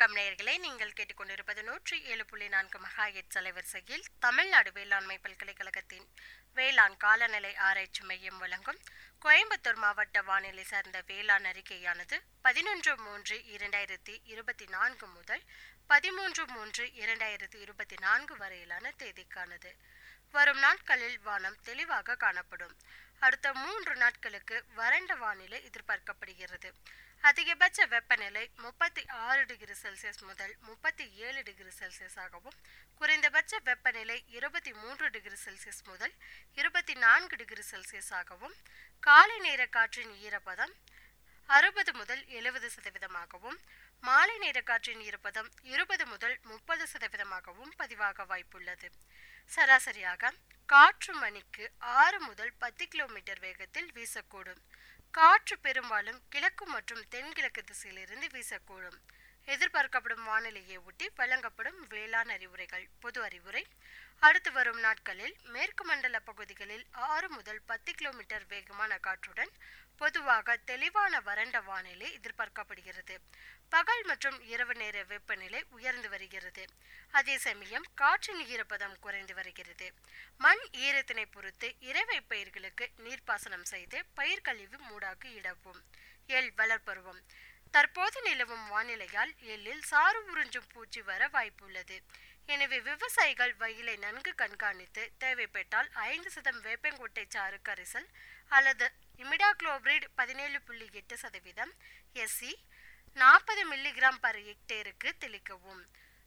வணக்கம் நேயர்களே நீங்கள் கேட்டுக்கொண்டிருப்பது நூற்றி ஏழு புள்ளி நான்கு மகாயட் அலைவரிசையில் தமிழ்நாடு வேளாண்மை பல்கலைக்கழகத்தின் வேளாண் காலநிலை ஆராய்ச்சி மையம் வழங்கும் கோயம்புத்தூர் மாவட்ட வானிலை சார்ந்த வேளாண் அறிக்கையானது பதினொன்று மூன்று இரண்டாயிரத்தி இருபத்தி நான்கு முதல் பதிமூன்று மூன்று இரண்டாயிரத்தி இருபத்தி நான்கு வரையிலான தேதிக்கானது வரும் நாட்களில் வானம் தெளிவாக காணப்படும் அடுத்த மூன்று நாட்களுக்கு வறண்ட வானிலை எதிர்பார்க்கப்படுகிறது அதிகபட்ச வெப்பநிலை முப்பத்தி ஆறு டிகிரி செல்சியஸ் முதல் முப்பத்தி ஏழு டிகிரி செல்சியஸாகவும் குறைந்தபட்ச வெப்பநிலை இருபத்தி மூன்று டிகிரி செல்சியஸ் முதல் இருபத்தி நான்கு டிகிரி செல்சியஸாகவும் காலை நேர காற்றின் ஈரப்பதம் அறுபது முதல் எழுபது சதவீதமாகவும் மாலை நேர காற்றின் ஈரப்பதம் இருபது முதல் முப்பது சதவீதமாகவும் பதிவாக வாய்ப்புள்ளது சராசரியாக காற்று மணிக்கு ஆறு முதல் பத்து கிலோமீட்டர் வேகத்தில் வீசக்கூடும் காற்று பெரும்பாலும் கிழக்கு மற்றும் தென்கிழக்கு திசையிலிருந்து வீசக்கூடும் எதிர்பார்க்கப்படும் வானிலையை ஒட்டி வழங்கப்படும் வேளாண் அறிவுரைகள் பொது அறிவுரை அடுத்து வரும் நாட்களில் மேற்கு மண்டல பகுதிகளில் ஆறு முதல் பத்து கிலோமீட்டர் வேகமான காற்றுடன் பொதுவாக தெளிவான வறண்ட வானிலை எதிர்பார்க்கப்படுகிறது பகல் மற்றும் இரவு நேர வெப்பநிலை உயர்ந்து வருகிறது அதே சமயம் காற்றின் ஈரப்பதம் குறைந்து வருகிறது மண் ஈரத்தினை பொறுத்து இறவை பயிர்களுக்கு நீர்ப்பாசனம் செய்து பயிர் கழிவு மூடாக்கு இடவும் எள் வளர்ப்பருவம் தற்போது நிலவும் வானிலையால் எள்ளில் சாறு உறிஞ்சும் பூச்சி வர வாய்ப்புள்ளது எனவே விவசாயிகள் வயலை நன்கு கண்காணித்து தேவைப்பட்டால் ஐந்து சதம் வேப்பங்கொட்டை சாறு கரிசல் அல்லது இமிடாக்ளோபிரிட் பதினேழு புள்ளி எட்டு சதவீதம் எஸ்சி நாற்பது மில்லிகிராம் பர் ஹெக்டேருக்கு தெளிக்கவும்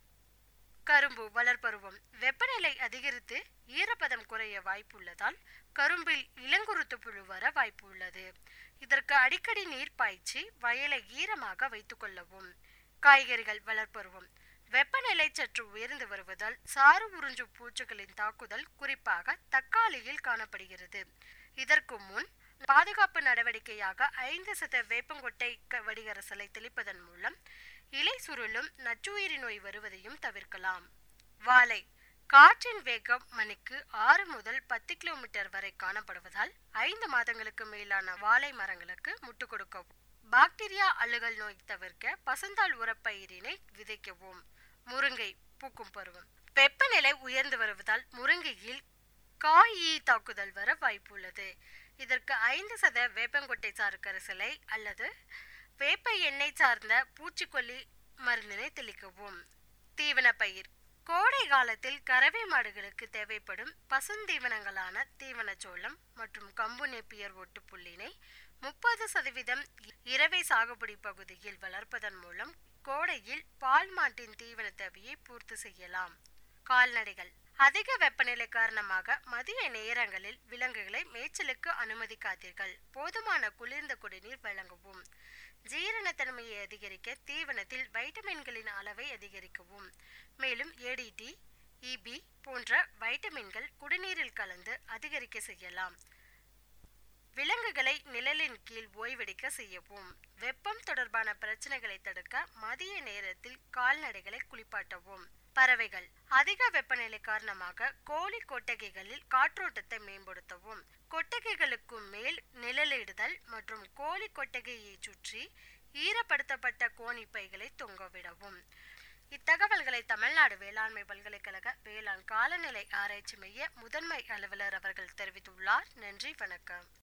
கரும்பு வளர்ப்பருவம் வெப்பநிலை அதிகரித்து ஈரப்பதம் குறைய வாய்ப்புள்ளதால் கரும்பில் இளங்குருத்து புழு வர வாய்ப்பு உள்ளது இதற்கு அடிக்கடி நீர் பாய்ச்சி வயலை ஈரமாக வைத்துக் கொள்ளவும் காய்கறிகள் வளர்ப்பருவம் வெப்பநிலை சற்று உயர்ந்து வருவதால் சாறு உறிஞ்சும் பூச்சிகளின் தாக்குதல் குறிப்பாக தக்காளியில் காணப்படுகிறது இதற்கு முன் பாதுகாப்பு நடவடிக்கையாக ஐந்து சத வேப்பங்கொட்டை வடிகரசலை தெளிப்பதன் மூலம் இலை சுருளும் நச்சுயிரி நோய் வருவதையும் தவிர்க்கலாம் வாழை காற்றின் வேகம் மணிக்கு ஆறு முதல் பத்து கிலோமீட்டர் வரை காணப்படுவதால் ஐந்து மாதங்களுக்கு மேலான வாழை மரங்களுக்கு முட்டு கொடுக்கவும் பாக்டீரியா அழுகல் நோய் தவிர்க்க பசந்தாள் உரப்பயிரினை விதைக்கவும் முருங்கை பூக்கும் பருவம் வெப்பநிலை உயர்ந்து வருவதால் முருங்கையில் காய் ஈ தாக்குதல் வர வாய்ப்புள்ளது இதற்கு ஐந்து சத வேப்பங்கொட்டை சாறு கரிசலை அல்லது வேப்ப எண்ணெய் சார்ந்த பூச்சிக்கொல்லி மருந்தினை தெளிக்கவும் தீவன பயிர் கோடை காலத்தில் கறவை மாடுகளுக்கு தேவைப்படும் பசுந்தீவனங்களான தீவனச்சோளம் மற்றும் கம்பு நெப்பியர் ஒட்டுப்புள்ளினை முப்பது சதவீதம் இரவை சாகுபடி பகுதியில் வளர்ப்பதன் மூலம் கோடையில் பால் மாட்டின் தீவன தேவையை பூர்த்தி செய்யலாம் கால்நடைகள் அதிக வெப்பநிலை காரணமாக மதிய நேரங்களில் விலங்குகளை மேய்ச்சலுக்கு அனுமதிக்காதீர்கள் போதுமான குளிர்ந்த குடிநீர் வழங்கவும் ஜீரணத்தன்மையை அதிகரிக்க தீவனத்தில் வைட்டமின்களின் அளவை அதிகரிக்கவும் மேலும் ஏடிடி இபி போன்ற வைட்டமின்கள் குடிநீரில் கலந்து அதிகரிக்க செய்யலாம் விலங்குகளை நிழலின் கீழ் ஓய்வெடுக்க செய்யவும் வெப்பம் தொடர்பான பிரச்சனைகளை தடுக்க மதிய நேரத்தில் கால்நடைகளை குளிப்பாட்டவும் பறவைகள் அதிக வெப்பநிலை காரணமாக கோழி கொட்டகைகளில் காற்றோட்டத்தை மேம்படுத்தவும் கொட்டகைகளுக்கு மேல் நிழலிடுதல் மற்றும் கோழி கொட்டகையை சுற்றி ஈரப்படுத்தப்பட்ட கோணிப்பைகளை தொங்கவிடவும் இத்தகவல்களை தமிழ்நாடு வேளாண்மை பல்கலைக்கழக வேளாண் காலநிலை ஆராய்ச்சி மைய முதன்மை அலுவலர் அவர்கள் தெரிவித்துள்ளார் நன்றி வணக்கம்